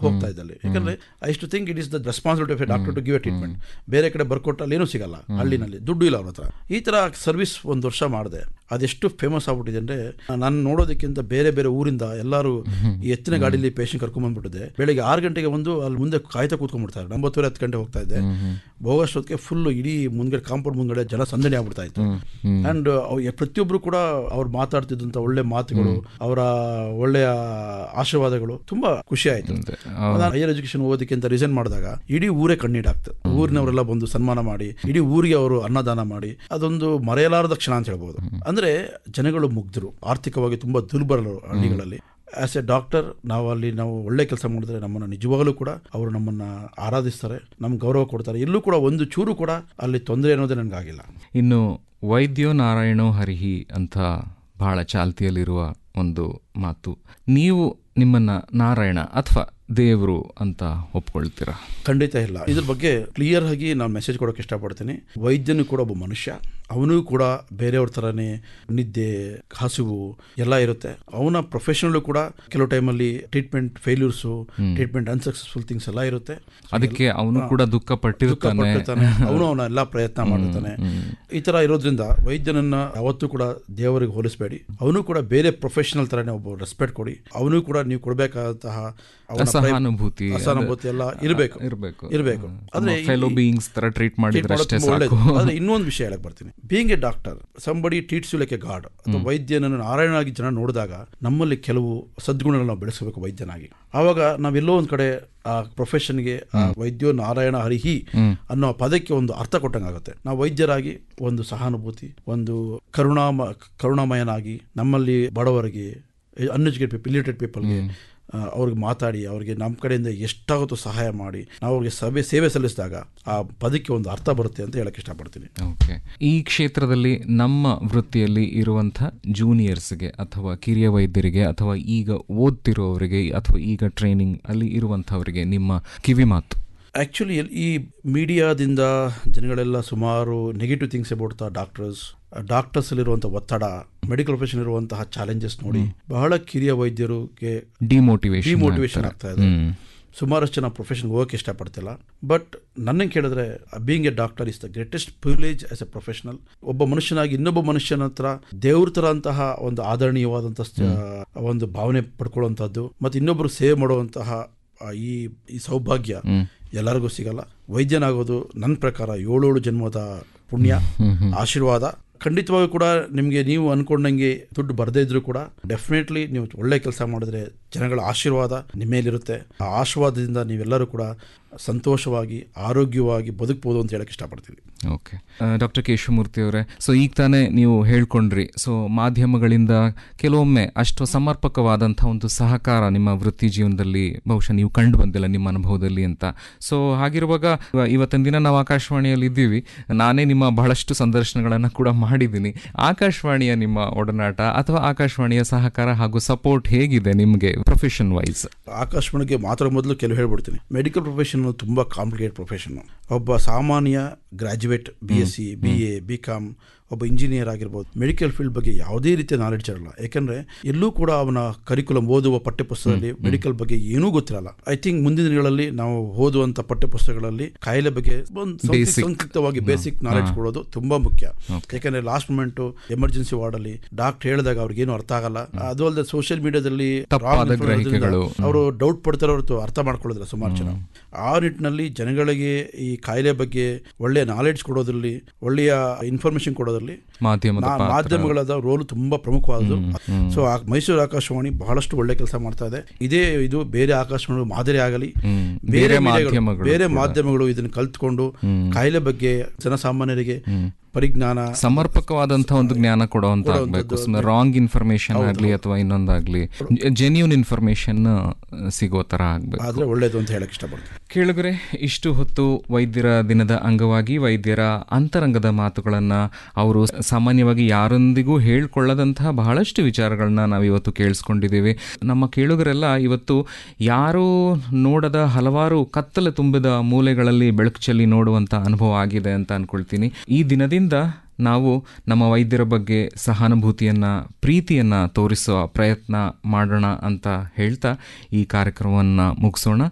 ಹೋಗ್ತಾ ಇದ್ದಲ್ಲಿ ಯಾಕಂದ್ರೆ I to think it is the responsibility of a doctor to give a treatment ಬೇರೆ ಕಡೆ ಬರ್ಕೊಟ್ಟಲ್ಲಿ ಏನೂ ಸಿಗಲ್ಲ ಹಳ್ಳಿನಲ್ಲಿ ದುಡ್ಡು ಇಲ್ಲ ಅವ್ರ ಹತ್ರ ಈ ತರ ಸರ್ವಿಸ್ ಒಂದು ವರ್ಷ ಮಾಡಿದೆ ಅದೆಷ್ಟು ಫೇಮಸ್ ಆಗ್ಬಿಟ್ಟಿದೆ ಅಂದ್ರೆ ನಾನು ನೋಡೋದಕ್ಕಿಂತ ಬೇರೆ ಬೇರೆ ಊರಿಂದ ಎಲ್ಲರೂ ಈ ಎತ್ತಿನ ಗಾಡಿಲಿ ಪೇಷಂಟ್ ಕರ್ಕೊಂಡ್ ಬಂದ್ಬಿಟ್ಟಿದೆ ಬೆಳಿಗ್ಗೆ ಆರು ಗಂಟೆಗೆ ಒಂದು ಅಲ್ಲಿ ಮುಂದೆ ಕಾಯ್ತಾ ಕೂತ್ಕೊಂಡ್ಬಿಡ್ತಾರೆ ಒಂಬತ್ತುವರೆ ಹತ್ತು ಗಂಟೆ ಹೋಗ್ತಾ ಇದ್ದೆ ಹೋಗೋಷ್ಟೊತ್ತಿಗೆ ಫುಲ್ ಇಡೀ ಮುಂದ್ಗಡೆ ಕಾಂಪೌಂಡ್ ಮುಂದ್ಗಡೆ ಜನ ಸಂದಣಿ ಆಗ್ಬಿಡ್ತಾ ಇತ್ತು ಅಂಡ್ ಪ್ರತಿಯೊಬ್ರು ಕೂಡ ಅವ್ರು ಮಾತಾಡ್ತಿದ್ದಂತ ಒಳ್ಳೆ ಮಾತುಗಳು ಅವರ ಒಳ್ಳೆಯ ಆಶೀರ್ವಾದಗಳು ತುಂಬಾ ಖುಷಿ ಆಯ್ತು ನಾನು ಹೈಯರ್ ಎಜುಕೇಶನ್ ಓದೋದಕ್ಕೆ ಅಂತ ರಿಸೈನ್ ಮಾಡಿದಾಗ ಇಡೀ ಊರೇ ಕಣ್ಣೀಡಾಗ್ತದೆ ಊರಿನವರೆಲ್ಲ ಬಂದು ಸನ್ಮಾನ ಮಾಡಿ ಇಡೀ ಊರಿಗೆ ಅವರು ಅನ್ನದಾನ ಮಾಡಿ ಅದೊಂದು ಮರೆಯಲಾರದ ಕ್ಷಣ ಅಂತ ಹೇಳ್ಬೋದು ಅಂದ್ರೆ ಜನಗಳು ಮುಗ್ಧರು ಆರ್ಥಿಕವಾಗಿ ತುಂಬಾ ದುರ್ಬಲರು ಹಳ್ಳಿಗಳಲ್ಲಿ ಆಸ್ ಎ ಡಾಕ್ಟರ್ ನಾವು ಅಲ್ಲಿ ನಾವು ಒಳ್ಳೆ ಕೆಲಸ ಮಾಡಿದ್ರೆ ನಮ್ಮನ್ನು ನಿಜವಾಗಲೂ ಕೂಡ ಅವರು ನಮ್ಮನ್ನ ಆರಾಧಿಸ್ತಾರೆ ನಮ್ಗೆ ಗೌರವ ಕೊಡ್ತಾರೆ ಎಲ್ಲೂ ಕೂಡ ಒಂದು ಚೂರು ಕೂಡ ಅಲ್ಲಿ ತೊಂದರೆ ಅನ್ನೋದೇ ನನಗಾಗಿಲ್ಲ ಇನ್ನು ವೈದ್ಯೋ ನಾರಾಯಣೋ ಹರಿಹಿ ಅಂತ ಬಹಳ ಚಾಲ್ತಿಯಲ್ಲಿರುವ ಒಂದು ಮಾತು ನೀವು ನಿಮ್ಮನ್ನ ನಾರಾಯಣ ಅಥವಾ ದೇವರು ಅಂತ ಒಪ್ಕೊಳ್ತೀರಾ ಖಂಡಿತ ಇಲ್ಲ ಇದ್ರ ಬಗ್ಗೆ ಕ್ಲಿಯರ್ ಆಗಿ ನಾನು ಮೆಸೇಜ್ ಕೊಡೋಕೆ ಇಷ್ಟಪಡ್ತೀನಿ ವೈದ್ಯನು ಕೂಡ ಒಬ್ಬ ಮನುಷ್ಯ ಅವನು ಕೂಡ ಬೇರೆಯವ್ರ ಥರನೇ ನಿದ್ದೆ ಹಸಿವು ಎಲ್ಲ ಇರುತ್ತೆ ಅವನ ಪ್ರೊಫೆಷನಲ್ಲೂ ಕೂಡ ಕೆಲವು ಟೈಮಲ್ಲಿ treatment failures treatment unsuccessful things ಎಲ್ಲ ಇರುತ್ತೆ ಅದಕ್ಕೆ ಅವನು ಕೂಡ ದುಃಖ ಪಟ್ಟಿರ್ತಾನೆ ಪಟ್ಟಿರ್ತಾನೆ ಅವನು ಅವನ ಎಲ್ಲ ಪ್ರಯತ್ನ ಮಾಡಿರ್ತಾನೆ ಈ ತರ ಇರೋದ್ರಿಂದ ವೈದ್ಯನನ್ನ ಯಾವತ್ತೂ ಕೂಡ ದೇವರಿಗೆ ಹೋಲಿಸಬೇಡಿ ಅವನು ಕೂಡ ಬೇರೆ ಪ್ರೊಫೆಷನಲ್ ತರನೇ ಒಬ್ಬ ರೆಸ್ಪೆಕ್ಟ್ ಕೊಡಿ ಅವನು ಕೂಡ ನೀವು ಕೊಡಬೇಕಾದಂತಹ ಅವನ ಪ್ರಯ- ಸಹಾನುಭೂತಿ ಅಸಹಾನುಭೂತಿ ಎಲ್ಲ ಇರಬೇಕು ಇರಬೇಕು ಇರಬೇಕು ಆದ್ರೆ ಫೆಲೋ ಬೀಯಿಂಗ್ಸ್ ತರ ಟ್ರೀಟ್ ಮಾಡಿದ್ರೆ ಅಷ್ಟೇ ಸಾಕು ಆದ್ರೆ ಇನ್ನೊಂದು ವಿಷಯ ಹೇಳಕ್ ಬರ್ತೀನಿ being a doctor somebody treats you like a god ಅಥವಾ ವೈದ್ಯನನ್ನು ನಾರಾಯಣನಾಗಿ ಜನ ನೋಡಿದಾಗ ನಮ್ಮಲ್ಲಿ ಕೆಲವು ಸದ್ಗುಣಗಳನ್ನ ನಾವು ಬೆಳೆಸಬೇಕು ವೈದ್ಯನಾಗಿ ಆವಾಗ ನಾವೆಲ್ಲೋ ಒಂದ್ ಕಡೆ ಆ ಪ್ರೊಫೆಷನ್ಗೆ ಆ ವೈದ್ಯೋ ನಾರಾಯಣ ಹರಿಹಿ ಅನ್ನೋ ಪದಕ್ಕೆ ಒಂದು ಅರ್ಥ ಕೊಟ್ಟಂಗಾಗುತ್ತೆ ನಾವು ವೈದ್ಯರಾಗಿ ಒಂದು ಸಹಾನುಭೂತಿ ಒಂದು ಕರುಣಾಮ ಕರುಣಾಮಯನಾಗಿ ನಮ್ಮಲ್ಲಿ ಬಡವರಿಗೆ ಅನ್ಎಜುಕೇಟ್ ಪೀಪಲ್ ಇಲಿಟೆಡ್ ಪೀಪಲ್ಗೆ ಅವ್ರಿಗೆ ಮಾತಾಡಿ ಅವ್ರಿಗೆ ನಮ್ಮ ಕಡೆಯಿಂದ ಎಷ್ಟಾಗುತ್ತೋ ಸಹಾಯ ಮಾಡಿ ನಾವು ಅವ್ರಿಗೆ ಸಭೆ ಸೇವೆ ಸಲ್ಲಿಸಿದಾಗ ಆ ಪದಕ್ಕೆ ಒಂದು ಅರ್ಥ ಬರುತ್ತೆ ಅಂತ ಹೇಳಕ್ ಇಷ್ಟಪಡ್ತೀನಿ ಓಕೆ ಈ ಕ್ಷೇತ್ರದಲ್ಲಿ ನಮ್ಮ ವೃತ್ತಿಯಲ್ಲಿ ಇರುವಂಥ ಜೂನಿಯರ್ಸ್ಗೆ ಅಥವಾ ಕಿರಿಯ ವೈದ್ಯರಿಗೆ ಅಥವಾ ಈಗ ಓದ್ತಿರೋವರಿಗೆ ಅಥವಾ ಈಗ ಟ್ರೈನಿಂಗ್ ಅಲ್ಲಿ ಇರುವಂಥವರಿಗೆ ನಿಮ್ಮ ಕಿವಿ ಮಾತು ಆ್ಯಕ್ಚುಲಿ ಈ ಮೀಡಿಯಾದಿಂದ ಜನಗಳೆಲ್ಲ ಸುಮಾರು negative things about the doctors doctors ಅಲ್ಲಿರುವಂಥ ಒತ್ತಡ ಮೆಡಿಕಲ್ ಪ್ರೊಫೆಷನ್ ಇರುವಂತಹ ಚಾಲೆಂಜಸ್ ನೋಡಿ ಬಹಳ ಕಿರಿಯ ವೈದ್ಯರಿಗೆ ಡಿಮೋಟಿವೇಶನ್ ಡಿಮೋಟಿವೇಶನ್ ಆಗ್ತಾ ಇದೆ ಸುಮಾರಷ್ಟು ಜನ ಪ್ರೊಫೆಷನ್ ಹೋಗಕ್ಕೆ ಇಷ್ಟಪಡ್ತಿಲ್ಲ ಬಟ್ ನನಗೆ ಕೇಳಿದ್ರೆ being a doctor is the greatest privilege as a professional ಒಬ್ಬ ಮನುಷ್ಯನಾಗಿ ಇನ್ನೊಬ್ಬ ಮನುಷ್ಯನ ಹತ್ರ ದೇವ್ರ ತರ ಅಂತಹ ಒಂದು ಆದರಣೀಯವಾದಂತಹ ಸ- ಒಂದು ಭಾವನೆ ಪಡ್ಕೊಳ್ಳುವಂಥದ್ದು ಮತ್ತು ಇನ್ನೊಬ್ಬರು ಸೇವೆ ಮಾಡುವಂತಹ ಆ, ಈ ಈ ಸೌಭಾಗ್ಯ ಎಲ್ಲರಿಗೂ ಸಿಗಲ್ಲ ವೈದ್ಯನಾಗೋದು ನನ್ನ ಪ್ರಕಾರ ಏಳೇಳು ಜನ್ಮದ ಪುಣ್ಯ ಆಶೀರ್ವಾದ ಖಂಡಿತವಾಗೂ ಕೂಡ ನಿಮಗೆ ನೀವು ಅನ್ಕೊಂಡಂಗೆ ದುಡ್ಡು ಬರದೇ ಇದ್ರೂ ಕೂಡ ಡೆಫಿನೆಟ್ಲಿ ನೀವು ಒಳ್ಳೆ ಕೆಲಸ ಮಾಡಿದ್ರೆ ಜನಗಳ ಆಶೀರ್ವಾದ ನಿಮ್ಮ ಮೇಲಿರುತ್ತೆ ಆ ಆಶೀರ್ವಾದದಿಂದ ನೀವೆಲ್ಲರೂ ಕೂಡ ಸಂತೋಷವಾಗಿ ಆರೋಗ್ಯವಾಗಿ ಬದುಕ್ಬೋದು ಅಂತ ಹೇಳಕ್ ಇಷ್ಟಪಡ್ತೀವಿ ಓಕೆ ಡಾಕ್ಟರ್ ಕೇಶವಮೂರ್ತಿ ಅವರೇ ಸೊ ಈಗ ತಾನೇ ನೀವು ಹೇಳ್ಕೊಂಡ್ರಿ ಸೊ ಮಾಧ್ಯಮಗಳಿಂದ ಕೆಲವೊಮ್ಮೆ ಅಷ್ಟು ಸಮರ್ಪಕವಾದಂಥ ಒಂದು ಸಹಕಾರ ನಿಮ್ಮ ವೃತ್ತಿ ಜೀವನದಲ್ಲಿ ಬಹುಶಃ ನೀವು ಕಂಡು ಬಂದಿಲ್ಲ ನಿಮ್ಮ ಅನುಭವದಲ್ಲಿ ಅಂತ ಸೊ ಹಾಗಿರುವಾಗ ಇವ- ಇವತ್ತಿನ ದಿನ ನಾವು ಆಕಾಶವಾಣಿಯಲ್ಲಿ ಇದ್ದೀವಿ ನಾನೇ ನಿಮ್ಮ ಬಹಳಷ್ಟು ಸಂದರ್ಶನಗಳನ್ನು ಕೂಡ ಮಾಡಿದ್ದೀನಿ ಆಕಾಶವಾಣಿಯ ನಿಮ್ಮ ಒಡನಾಟ ಅಥವಾ ಆಕಾಶವಾಣಿಯ ಸಹಕಾರ ಹಾಗೂ ಸಪೋರ್ಟ್ ಹೇಗಿದೆ ನಿಮಗೆ ಪ್ರೊಫೆಷನ್ ವೈಸ್ ಆಕಾಶವಾಣಿಗೆ ಮಾತಾಡೋ ಮೊದಲು ಕೆಲವು ಹೇಳ್ಬಿಡ್ತೀನಿ ಮೆಡಿಕಲ್ ಪ್ರೊಫೆಷನ್ ತುಂಬ ಕಾಂಪ್ಲಿಕೇಟ್ ಪ್ರೊಫೆಷನ್ ಒಬ್ಬ ಸಾಮಾನ್ಯ graduate B S C B A B com ಒಬ್ಬ ಇಂಜಿನಿಯರ್ ಆಗಿರ್ಬೋದು ಮೆಡಿಕಲ್ ಫೀಲ್ಡ್ ಬಗ್ಗೆ ಯಾವುದೇ ರೀತಿಯ ನಾಲೆಡ್ಜ್ ಇರಲ್ಲ ಯಾಕಂದ್ರೆ ಎಲ್ಲೂ ಕೂಡ ಅವನ ಕರಿಕುಲಂ ಓದುವ ಪಠ್ಯಪುಸ್ತಕದಲ್ಲಿ ಮೆಡಿಕಲ್ ಬಗ್ಗೆ ಏನೂ ಗೊತ್ತಿರಲ್ಲ ಐ ಥಿಂಕ್ ಮುಂದಿನ ದಿನಗಳಲ್ಲಿ ನಾವು ಓದುವಂತ ಪಠ್ಯಪುಸ್ತಕಗಳಲ್ಲಿ ಕಾಯಿಲೆ ಬಗ್ಗೆ ಒಂದು ಸಂಕ್ಷಿಪ್ತ- Basic. ಸಂಕ್ಷಿಪ್ತವಾಗಿ ಬೇಸಿಕ್ ನಾಲೆಡ್ಜ್ ಕೊಡೋದು ತುಂಬಾ ಮುಖ್ಯ ಯಾಕಂದ್ರೆ ಲಾಸ್ಟ್ ಮೂಮೆಂಟ್ ಎಮರ್ಜೆನ್ಸಿ ವಾರ್ಡ್ ಅಲ್ಲಿ ಡಾಕ್ಟರ್ ಹೇಳಿದಾಗ ಅವ್ರಿಗೆ ಏನು ಅರ್ಥ ಆಗಲ್ಲ ಅದು ಅಲ್ಲದೆ ಸೋಷಿಯಲ್ ಮೀಡಿಯಾದಲ್ಲಿ ತಪ್ಪಾದ ಗ್ರಹಿಕೆಗಳು. ಅವರು ಡೌಟ್ ಪಡ್ತಾರೋ ಹೊರತು ಅರ್ಥ ಮಾಡ್ಕೊಳ್ಳೋದಿಲ್ಲ ಸುಮಾರು ಜನ ಆ ನಿಟ್ಟಿನಲ್ಲಿ ಜನಗಳಿಗೆ ಈ ಕಾಯಿಲೆ ಬಗ್ಗೆ ಒಳ್ಳೆಯ ನಾಲೆಡ್ಜ್ ಕೊಡೋದ್ರಲ್ಲಿ ಒಳ್ಳೆಯ ಇನ್ಫಾರ್ಮೇಶನ್ ಕೊಡೋದ್ರಲ್ಲಿ ಮಾಧ್ಯಮದ ನಾ- ಪಾತ್ರ. ಮಾಧ್ಯಮಗಳದ ರೋಲ್ ತುಂಬಾ ಪ್ರಮುಖವಾದದ್ದು ಸೊ ಆ ಮೈಸೂರು ಆಕಾಶವಾಣಿ ಬಹಳಷ್ಟು ಒಳ್ಳೆ ಕೆಲಸ ಮಾಡ್ತಾ ಇದೆ ಇದೇ ಇದು ಬೇರೆ ಆಕಾಶವಾಣಿ ಮಾದರಿ ಆಗಲಿ ಹ್ಮ್. ಬೇರೆ ಬೇರೆ ಮೀಡಿಯಾಗಳು- ಮಾಧ್ಯಮಗಳು ಬೇರೆ ಕೂಡ. ಮಾಧ್ಯಮಗಳು ಇದನ್ನು ಕಲ್ತ್ಕೊಂಡು ಕಾಯಿಲೆ ಬಗ್ಗೆ ಜನಸಾಮಾನ್ಯರಿಗೆ ಪರಿಜ್ಞಾನ ಸಮರ್ಪಕವಾದಂತಹ ಒಂದು ಜ್ಞಾನ ಕೊಡುವಂತ ಆಗ್ಬೇಕು ರಾಂಗ್ ಇನ್ಫಾರ್ಮೇಶನ್ ಆಗ್ಲಿ ಅಥವಾ ಇನ್ನೊಂದಾಗ್ಲಿ ಜೆನ್ಯೂನ್ ಇನ್ಫಾರ್ಮೇಶನ್ ಸಿಗೋ ತರ ಆಗ್ಬೇಕು ಆದ್ರೆ ಒಳ್ಳೇದು ಅಂತ ಹೇಳಕ್ ಇಷ್ಟಪಡ್ತೀನಿ ಕೇಳುಗರೆ ಇಷ್ಟು ಹೊತ್ತು ವೈದ್ಯರ ದಿನದ ಅಂಗವಾಗಿ ವೈದ್ಯರ ಅಂತರಂಗದ ಮಾತುಗಳನ್ನ ಅವರು ಸಾಮಾನ್ಯವಾಗಿ ಯಾರೊಂದಿಗೂ ಹೇಳ್ಕೊಳ್ಳದಂತಹ ಬಹಳಷ್ಟು ವಿಚಾರಗಳನ್ನ ನಾವು ಇವತ್ತು ಕೇಳಿಸ್ಕೊಂಡಿದ್ದೀವಿ ನಮ್ಮ ಕೇಳುಗರೆಲ್ಲ ಇವತ್ತು ಯಾರೂ ನೋಡದ ಹಲವಾರು ಕತ್ತಲೆ ತುಂಬಿದ ಮೂಲೆಗಳಲ್ಲಿ ಬೆಳಕು ಚೆಲ್ಲಿ ನೋಡುವಂತ ಅನುಭವ ಆಗಿದೆ ಅಂತ ಅನ್ಕೊಳ್ತೀನಿ ಈ ದಿನದಿಂದ ನಾವು ನಮ್ಮ ವೈದ್ಯರ ಬಗ್ಗೆ ಸಹಾನುಭೂತಿಯನ್ನ ಪ್ರೀತಿಯನ್ನ ತೋರಿಸುವ ಪ್ರಯತ್ನ ಮಾಡೋಣ ಅಂತ ಹೇಳ್ತಾ ಈ ಕಾರ್ಯಕ್ರಮವನ್ನು ಮುಗಿಸೋಣ